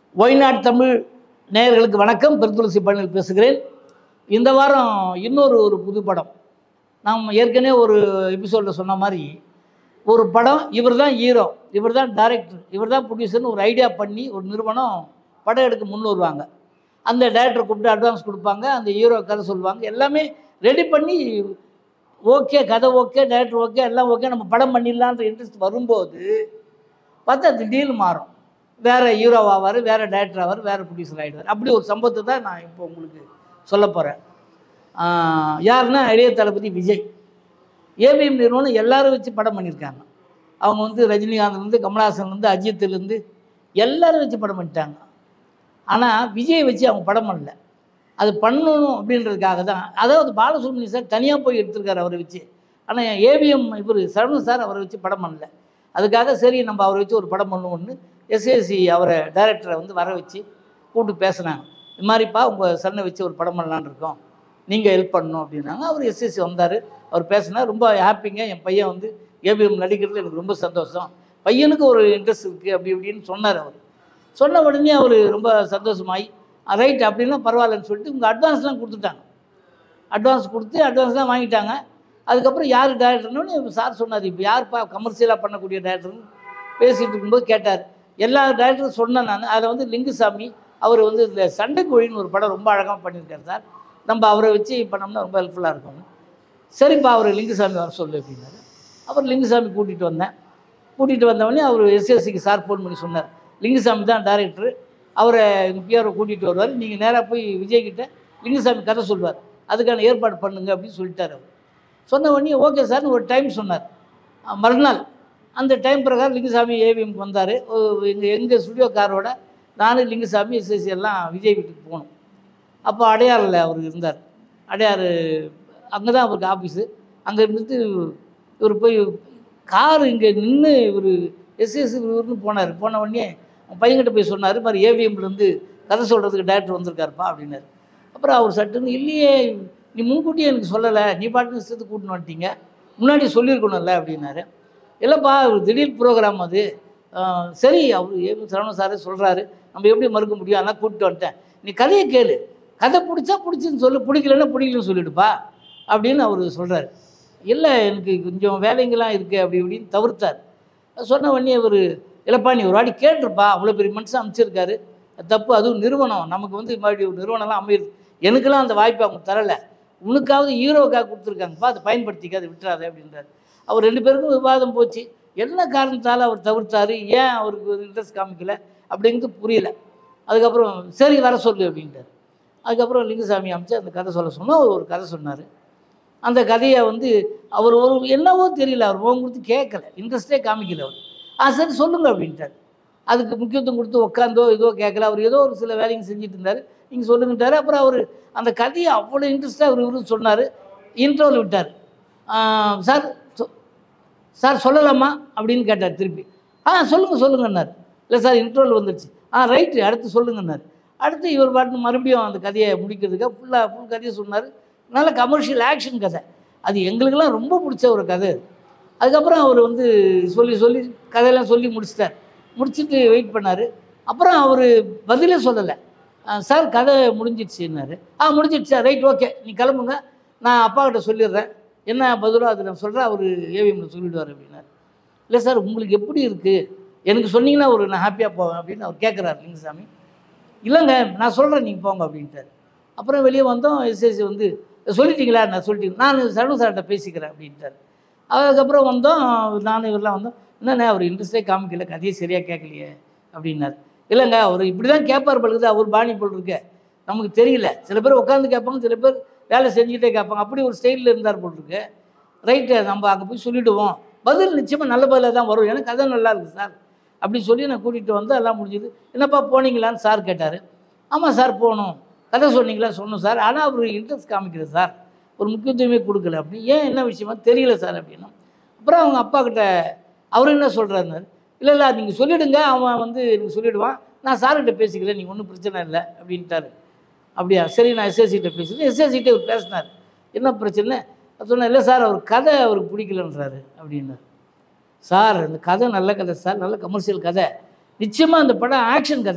ஒய்நாட் தமிழ் நேயர்களுக்கு வணக்கம் பெருத்துளசி பழனில் பேசுகிறேன் இந்த வாரம் இன்னொரு ஒரு புது படம் நாம் ஏற்கனவே ஒரு எபிசோடில் சொன்ன மாதிரி ஒரு படம் இவர் தான் ஹீரோ இவர் தான் டைரக்டர் இவர் தான் ப்ரொடியூசர்னு ஒரு ஐடியா பண்ணி ஒரு நிறுவனம் படம் எடுக்க முன் வருவாங்க அந்த டேரக்டர் கூப்பிட்டு அட்வான்ஸ் கொடுப்பாங்க அந்த ஹீரோ கதை சொல்லுவாங்க எல்லாமே ரெடி பண்ணி ஓகே கதை ஓகே டேரக்டர் ஓகே எல்லாம் ஓகே நம்ம படம் பண்ணிடலான்ற இன்ட்ரெஸ்ட் வரும்போது பார்த்தா திடீர்னு மாறும் வேறு ஹீரோ ஆவார் வேறு டேரக்டர் ஆவார் வேறு ப்ரொடியூசர் ஆகிடுவார் அப்படி ஒரு சம்பவத்தை தான் நான் இப்போ உங்களுக்கு சொல்ல போகிறேன் யாருன்னா இளைய தளபதி விஜய் ஏபிஎம் நிறுவனம் எல்லாரும் வச்சு படம் பண்ணியிருக்காங்க அவங்க வந்து ரஜினிகாந்த்லேருந்து கமலஹாசன்லேருந்து அஜித்துலேருந்து எல்லாரும் வச்சு படம் பண்ணிட்டாங்க ஆனால் விஜய் வச்சு அவங்க படம் பண்ணல அது பண்ணணும் அப்படின்றதுக்காக தான் அதாவது பாலசுப்ரமணியம் சார் தனியாக போய் எடுத்திருக்காரு அவரை வச்சு ஆனால் ஏபிஎம் இவர் சரவணன் சார் அவரை வச்சு படம் பண்ணல அதுக்காக சரி நம்ம அவரை வச்சு ஒரு படம் பண்ணுவோம்னு எஸ்ஏசி அவரை டைரக்டரை வந்து வர வச்சு கூப்பிட்டு பேசினாங்க இது மாதிரிப்பா உங்கள் சன்னை வச்சு ஒரு படம் பண்ணலான்னு இருக்கோம் நீங்கள் ஹெல்ப் பண்ணணும் அப்படின்னாங்க அவர் எஸ்எஸ்சி வந்தார் அவர் பேசினார் ரொம்ப ஹாப்பிங்க என் பையன் வந்து ஏபிஎம் நடிக்கிறது எனக்கு ரொம்ப சந்தோஷம் பையனுக்கு ஒரு இன்ட்ரெஸ்ட் இருக்குது அப்படி இப்படின்னு சொன்னார் அவர் சொன்ன உடனே அவர் ரொம்ப சந்தோஷமாயி ரைட் அப்படின்னா பரவாயில்லன்னு சொல்லிட்டு உங்கள் அட்வான்ஸ்லாம் கொடுத்துட்டாங்க அட்வான்ஸ் கொடுத்து அட்வான்ஸ்லாம் வாங்கிட்டாங்க அதுக்கப்புறம் யார் டேரக்டர்னு சார் சொன்னார் இப்போ யார்ப்பா கமர்ஷியலாக பண்ணக்கூடிய டேரக்டர்னு பேசிகிட்டு இருக்கும்போது கேட்டார் எல்லா டேரக்டரும் சொன்னேன் நான் அதில் வந்து லிங்குசாமி அவர் வந்து இந்த சண்டை கோழின்னு ஒரு படம் ரொம்ப அழகாக பண்ணியிருக்காரு சார் நம்ம அவரை வச்சு பண்ணோம்னா ரொம்ப ஹெல்ப்ஃபுல்லாக இருக்கும் சரிப்பா அவர் லிங்குசாமி வர சொல்லு அப்படின்னாரு அப்புறம் லிங்குசாமி கூட்டிகிட்டு வந்தேன் கூட்டிகிட்டு வந்தவொடனே அவர் எஸ்எஸ்சிக்கு சார் ஃபோன் பண்ணி சொன்னார் லிங்குசாமி தான் டேரக்டர் அவரை எங்கள் பிஆரை கூட்டிகிட்டு வருவார் நீங்கள் நேராக போய் விஜய்கிட்ட லிங்குசாமி கதை சொல்வார் அதுக்கான ஏற்பாடு பண்ணுங்க அப்படின்னு சொல்லிட்டார் அவர் சொன்ன உடனே ஓகே சார்னு ஒரு டைம் சொன்னார் அஹ் மறுநாள் அந்த டைம் பிரகாரம் லிங்குசாமி ஏவிஎம்க்கு வந்தார் எங்கள் எங்கள் ஸ்டுடியோக்காரோட நானும் லிங்குசாமி எஸ்எஸ்சி எல்லாம் விஜய் வீட்டுக்கு போனோம் அப்போ அடையாறில் அவர் இருந்தார் அடையாறு அங்கே தான் அவருக்கு ஆஃபீஸு அங்கே இருந்துட்டு இவர் போய் கார் இங்கே நின்று இவர் எஸ்எஸ்சி இவருன்னு போனார் போன உடனே அவன் பையன்கிட்ட போய் சொன்னார் இது மாதிரி ஏவிஎம்லேருந்து கதை சொல்கிறதுக்கு டேரக்டர் வந்திருக்காருப்பா அப்படின்னாரு அப்புறம் அவர் சட்டுன்னு இல்லையே நீ முன்கூட்டியே எனக்கு சொல்லலை நீ பாட்டுக்கு சேர்த்து கூட்டின்னு வந்துட்டீங்க முன்னாடி சொல்லியிருக்கணும்ல அப்படின்னாரு இல்லைப்பா ஒரு திடீர் ப்ரோக்ராம் அது ஆஹ் சரி அவர் ஏவி சரவண சாரே சொல்கிறாரு நம்ம எப்படி மறுக்க முடியும் அதெல்லாம் கூப்பிட்டு வந்துட்டேன் நீ கதையை கேளு கதை பிடிச்சா பிடிச்சின்னு சொல்லு பிடிக்கலன்னா பிடிக்கலன்னு சொல்லிடுப்பா அப்படின்னு அவர் சொல்கிறாரு இல்லை எனக்கு கொஞ்சம் வேலைங்கெல்லாம் இருக்குது அப்படி இப்படின்னு தவிர்த்தார் சொன்ன உடனே அவர் இல்லைப்பா நீ ஒரு வாட்டி கேட்டிருப்பா அவ்வளோ பெரிய மனுஷன் அமைச்சிருக்காரு அது தப்பு அதுவும் நிறுவனம் நமக்கு வந்து இது மாதிரி ஒரு நிறுவனம்லாம் அமையுது எனக்கெல்லாம் அந்த வாய்ப்பை அவங்க தரலை உனக்காவது ஹீரோவுக்காக கொடுத்துருக்காங்கப்பா அதை பயன்படுத்திக்க அதை விட்டுறாது அப்படின்றாரு அவர் ரெண்டு பேருக்கும் விவாதம் போச்சு என்ன காரணத்தால் அவர் தவிர்த்தாரு ஏன் அவருக்கு ஒரு இன்ட்ரெஸ்ட் காமிக்கல அப்படிங்கிறது புரியல அதுக்கப்புறம் சரி வர சொல்லு அப்படின்ட்டார் அதுக்கப்புறம் லிங்குசாமி அமைச்சு அந்த கதை சொல்ல சொன்னால் அவர் ஒரு கதை சொன்னார் அந்த கதையை வந்து அவர் ஒரு என்னவோ தெரியல அவர் முகம் கொடுத்து கேட்கல இன்ட்ரெஸ்டே காமிக்கல அவர் ஆ சரி சொல்லுங்க அப்படின்ட்டார் அதுக்கு முக்கியத்துவம் கொடுத்து உட்காந்தோ ஏதோ கேட்கல அவர் ஏதோ ஒரு சில வேலைங்க செஞ்சுட்டு இருந்தார் நீங்கள் சொல்லுங்கட்டார் அப்புறம் அவர் அந்த கதையை அவ்வளோ இன்ட்ரெஸ்ட்டாக அவர் இவரு சொன்னார் இன்ட்ரோவில் விட்டார் சார் சொ- சார் சொல்லலாமா அப்படின்னு கேட்டார் திருப்பி ஆ சொல்லுங்கள் சொல்லுங்கன்னார் இல்லை சார் இன்ட்ரோல் வந்துடுச்சு ஆ ரைட்டு அடுத்து சொல்லுங்கன்னார் அடுத்து இவர் பாட்டு மறுபடியும் அந்த கதையை முடிக்கிறதுக்காக ஃபுல்லாக ஃபுல் கதையை சொன்னார் நல்ல கமர்ஷியல் ஆக்ஷன் கதை அது எங்களுக்கெல்லாம் ரொம்ப பிடிச்ச ஒரு கதை அது அதுக்கப்புறம் அவர் வந்து சொல்லி சொல்லி கதையெல்லாம் சொல்லி முடிச்சிட்டார் முடிச்சுட்டு வெயிட் பண்ணார் அப்புறம் அவர் பதிலே சொல்லலை சார் கதை முடிஞ்சிடுச்சுன்னாரு ஆ முடிஞ்சிடுச்சா ரைட் ஓகே நீ கிளம்புங்க நான் அப்பா கிட்ட சொல்லிடுறேன் என்ன பதிலோ அது நான் சொல்கிறேன் அவர் ஏவிஎம்ல சொல்லிடுவார் அப்படின்னாரு இல்லை சார் உங்களுக்கு எப்படி இருக்குது எனக்கு சொன்னீங்கன்னா ஒரு நான் ஹாப்பியாக போவேன் அப்படின்னு அவர் கேட்குறாரு லிங்கசாமி இல்லைங்க நான் சொல்கிறேன் நீங்கள் போங்க அப்படின்ட்டார் அப்புறம் வெளியே வந்தோம் எஸ்எஸ்சி வந்து சொல்லிட்டீங்களா நான் சொல்லிட்டீங்க நான் சரணு சார்கிட்ட பேசிக்கிறேன் அப்படின்ட்டார் அதுக்கப்புறம் வந்தோம் நானும் இவரெல்லாம் வந்தோம் என்னண்ணே அவர் இன்ட்ரெஸ்டே காமிக்கல கதையை சரியாக கேட்கலையே அப்படின்னார் இல்லைங்க அவர் இப்படி தான் கேட்பார் பழுகுது அவர் பாணி போல் இருக்க நமக்கு தெரியல சில பேர் உட்காந்து கேட்பாங்க சில பேர் வேலை செஞ்சுக்கிட்டே கேட்பாங்க அப்படி ஒரு ஸ்டைலில் இருந்தார் போல் இருக்கு ரைட்டு நம்ம அங்கே போய் சொல்லிவிடுவோம் பதில் நிச்சயமாக நல்ல பதிலாக தான் வரும் எனக்கு கதை நல்லா இருக்குது சார் அப்படி சொல்லி நான் கூட்டிகிட்டு வந்து எல்லாம் முடிஞ்சுது என்னப்பா போனீங்களான்னு சார் கேட்டார் ஆமாம் சார் போகணும் கதை சொன்னீங்களா சொன்னோம் சார் ஆனால் அவர் இன்ட்ரெஸ்ட் காமிக்கிறது சார் ஒரு முக்கியத்துவமே கொடுக்கல அப்படி ஏன் என்ன விஷயமா தெரியல சார் அப்படின்னா அப்புறம் அவங்க அப்பா கிட்ட அவர் என்ன சொல்கிறாருன்னாரு இல்லை இல்லை நீங்கள் சொல்லிவிடுங்க அவன் வந்து எனக்கு சொல்லிவிடுவான் நான் சார்கிட்ட பேசிக்கிறேன் நீங்கள் ஒன்றும் பிரச்சனை இல்லை அப்படின்ட்டாரு அப்படியா சரி நான் எஸ்எஸ்சிகிட்ட பேசுகிறேன் எஸ்எஸ்சிகிட்ட அவர் பேசினார் என்ன பிரச்சனை சொன்னேன் இல்லை சார் அவர் கதை அவருக்கு பிடிக்கலன்றாரு அப்படின்னாரு சார் இந்த கதை நல்ல கதை சார் நல்ல கமர்ஷியல் கதை நிச்சயமாக அந்த படம் ஆக்ஷன் கதை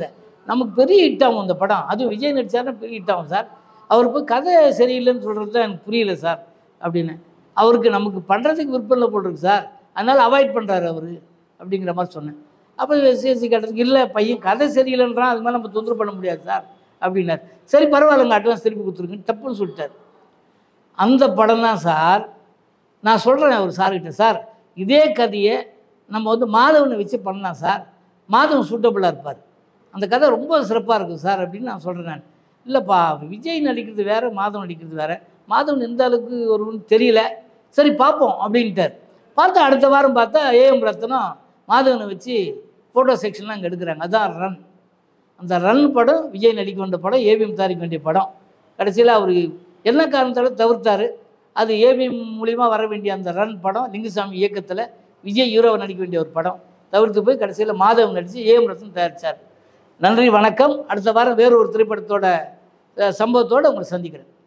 நமக்கு பெரிய ஹிட் ஆகும் அந்த படம் அதுவும் விஜய் நடிச்சாருன்னா பெரிய ஹிட் ஆகும் சார் அவர் போய் கதை சரியில்லைன்னு சொல்கிறது தான் எனக்கு புரியல சார் அப்படின்னு அவருக்கு நமக்கு பண்ணுறதுக்கு விருப்பம் இல்லை போல் இருக்கு சார் அதனால் அவாய்ட் பண்ணுறாரு அவர் அப்படிங்கிற மாதிரி சொன்னேன் அப்போ சிஎஸ்சி கேட்டதுக்கு இல்லை பையன் கதை சரியில்லைன்றான் அது மாதிரி நம்ம தொந்தரவு பண்ண முடியாது சார் அப்படின்னார் சரி பரவாயில்லைங்க அட்வான்ஸ் திருப்பி கொடுத்துருங்க தப்புன்னு சொல்லிட்டார் அந்த படம் தான் சார் நான் சொல்கிறேன் அவர் சார்கிட்ட சார் இதே கதையை நம்ம வந்து மாதவனை வச்சு பண்ணலாம் சார் மாதவன் சூட்டபுளாக இருப்பார் அந்த கதை ரொம்ப சிறப்பாக இருக்கும் சார் அப்படின்னு நான் சொல்கிறேன் நான் இல்லைப்பா விஜய் நடிக்கிறது வேறு மாதவன் நடிக்கிறது வேறு மாதவன் எந்த அளவுக்கு வரும்னு தெரியல சரி பார்ப்போம் அப்படின்ட்டார் பார்த்தா அடுத்த வாரம் பார்த்தா ஏஎம் ரத்னம் மாதவனை வச்சு ஃபோட்டோ செக்ஷன்லாம் அங்கே எடுக்கிறாங்க அதான் ரன் அந்த ரன் படம் விஜய் நடிக்க வேண்டிய படம் ஏவிஎம் தயாரிக்க வேண்டிய படம் கடைசியில் அவர் என்ன காரணத்தால் தவிர்த்தார் அது ஏவிஎம் மூலிமா வர வேண்டிய அந்த ரன் படம் லிங்குசாமி இயக்கத்தில் விஜய் ஹீரோவை நடிக்க வேண்டிய ஒரு படம் தவிர்த்து போய் கடைசியில் மாதவன் நடித்து ஏஎம் ரத்னம் தயாரித்தார் நன்றி வணக்கம் அடுத்த வாரம் வேறு ஒரு திரைப்படத்தோட அஹ், சம்பவத்தோடு உங்களை சந்திக்கிறேன்